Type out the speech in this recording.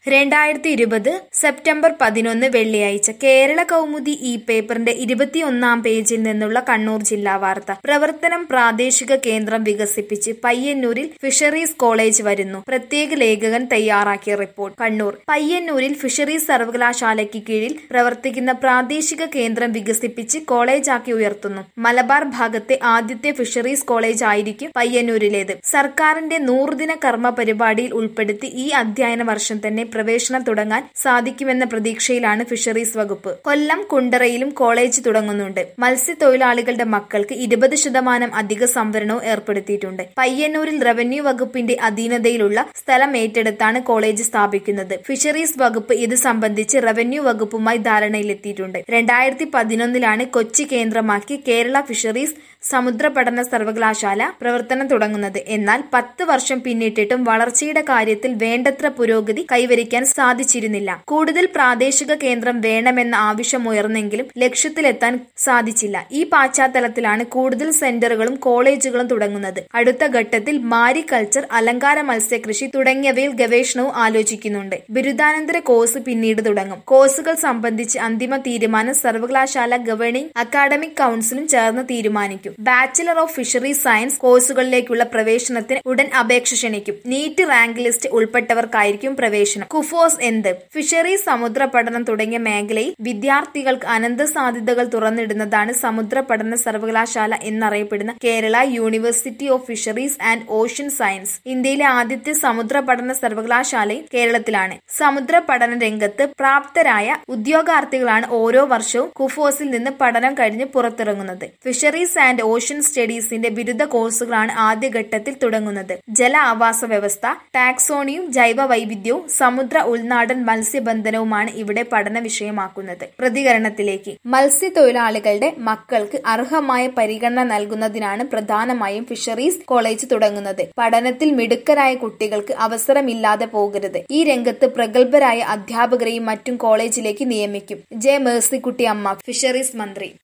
രണ്ടായിരത്തി ഇരുപത് സെപ്റ്റംബർ പതിനൊന്ന് വെള്ളിയാഴ്ച കേരള കൗമുദി ഈ പേപ്പറിന്റെ ഇരുപത്തിയൊന്നാം പേജിൽ നിന്നുള്ള കണ്ണൂർ ജില്ലാ വാർത്ത പ്രവർത്തനം പ്രാദേശിക കേന്ദ്രം വികസിപ്പിച്ച് പയ്യന്നൂരിൽ ഫിഷറീസ് കോളേജ് വരുന്നു പ്രത്യേക ലേഖകൻ തയ്യാറാക്കിയ റിപ്പോർട്ട് കണ്ണൂർ പയ്യന്നൂരിൽ ഫിഷറീസ് സർവകലാശാലയ്ക്ക് കീഴിൽ പ്രവർത്തിക്കുന്ന പ്രാദേശിക കേന്ദ്രം വികസിപ്പിച്ച് കോളേജാക്കി ഉയർത്തുന്നു മലബാർ ഭാഗത്തെ ആദ്യത്തെ ഫിഷറീസ് കോളേജ് ആയിരിക്കും പയ്യന്നൂരിലേത് സർക്കാരിന്റെ നൂറുദിന കർമ്മ പരിപാടിയിൽ ഉൾപ്പെടുത്തി ഈ അധ്യയന വർഷം തന്നെ പ്രവേശനം തുടങ്ങാൻ സാധിക്കുമെന്ന പ്രതീക്ഷയിലാണ് ഫിഷറീസ് വകുപ്പ് കൊല്ലം കുണ്ടറയിലും കോളേജ് തുടങ്ങുന്നുണ്ട് മത്സ്യത്തൊഴിലാളികളുടെ മക്കൾക്ക് ഇരുപത് ശതമാനം അധിക സംവരണവും ഏർപ്പെടുത്തിയിട്ടുണ്ട് പയ്യന്നൂരിൽ റവന്യൂ വകുപ്പിന്റെ അധീനതയിലുള്ള സ്ഥലം ഏറ്റെടുത്താണ് കോളേജ് സ്ഥാപിക്കുന്നത് ഫിഷറീസ് വകുപ്പ് ഇത് സംബന്ധിച്ച് റവന്യൂ വകുപ്പുമായി ധാരണയിലെത്തിയിട്ടുണ്ട് രണ്ടായിരത്തി പതിനൊന്നിലാണ് കൊച്ചി കേന്ദ്രമാക്കി കേരള ഫിഷറീസ് സമുദ്ര പഠന സർവകലാശാല പ്രവർത്തനം തുടങ്ങുന്നത് എന്നാൽ പത്ത് വർഷം പിന്നിട്ടിട്ടും വളർച്ചയുടെ കാര്യത്തിൽ വേണ്ടത്ര പുരോഗതി കൈവരിക്കാൻ സാധിച്ചിരുന്നില്ല കൂടുതൽ പ്രാദേശിക കേന്ദ്രം വേണമെന്ന ആവശ്യമുയർന്നെങ്കിലും ലക്ഷ്യത്തിലെത്താൻ സാധിച്ചില്ല ഈ പശ്ചാത്തലത്തിലാണ് കൂടുതൽ സെന്ററുകളും കോളേജുകളും തുടങ്ങുന്നത് അടുത്ത ഘട്ടത്തിൽ മാരികൾച്ചർ അലങ്കാര മത്സ്യകൃഷി തുടങ്ങിയവയിൽ ഗവേഷണവും ആലോചിക്കുന്നുണ്ട് ബിരുദാനന്തര കോഴ്സ് പിന്നീട് തുടങ്ങും കോഴ്സുകൾ സംബന്ധിച്ച് അന്തിമ തീരുമാനം സർവകലാശാല ഗവേണിംഗ് അക്കാഡമിക് കൌൺസിലും ചേർന്ന് തീരുമാനിക്കും ബാച്ചിലർ ഓഫ് ഫിഷറി സയൻസ് കോഴ്സുകളിലേക്കുള്ള പ്രവേശനത്തിന് ഉടൻ അപേക്ഷ ക്ഷണിക്കും നീറ്റ് റാങ്ക് ലിസ്റ്റ് ഉൾപ്പെട്ടവർക്കായിരിക്കും പ്രവേശനം കുഫോസ് എന്ത് ഫിഷറീസ് സമുദ്ര പഠനം തുടങ്ങിയ മേഖലയിൽ വിദ്യാർത്ഥികൾക്ക് അനന്ത സാധ്യതകൾ തുറന്നിടുന്നതാണ് സമുദ്ര പഠന സർവകലാശാല എന്നറിയപ്പെടുന്ന Kerala University of Fisheries and Ocean Science ഇന്ത്യയിലെ ആദ്യത്തെ സമുദ്ര പഠന സർവകലാശാലയും കേരളത്തിലാണ് സമുദ്ര പഠന രംഗത്ത് പ്രാപ്തരായ ഉദ്യോഗാർത്ഥികളാണ് ഓരോ വർഷവും കുഫോസിൽ നിന്ന് പഠനം കഴിഞ്ഞ് പുറത്തിറങ്ങുന്നത് ഫിഷറീസ് ആൻഡ് ഓഷ്യൻ സ്റ്റഡീസിന്റെ ബിരുദ കോഴ്സുകളാണ് ആദ്യഘട്ടത്തിൽ തുടങ്ങുന്നത് ജല ആവാസ വ്യവസ്ഥ ടാക്സോണിയും ജൈവ വൈവിധ്യവും സമുദ്ര ഉൾനാടൻ മത്സ്യബന്ധനവുമാണ് ഇവിടെ പഠന വിഷയമാക്കുന്നത് പ്രതികരണത്തിലേക്ക് മത്സ്യത്തൊഴിലാളികളുടെ മക്കൾക്ക് അർഹമായ പരിഗണന നൽകുന്നതിനാണ് പ്രധാനമായും ഫിഷറീസ് കോളേജ് തുടങ്ങുന്നത് പഠനത്തിൽ മിടുക്കരായ കുട്ടികൾക്ക് അവസരമില്ലാതെ പോകരുത് ഈ രംഗത്ത് പ്രഗത്ഭരായ അധ്യാപകരെയും മറ്റും കോളേജിലേക്ക് നിയമിക്കും ജെ മേഴ്സിക്കുട്ടി അമ്മ ഫിഷറീസ് മന്ത്രി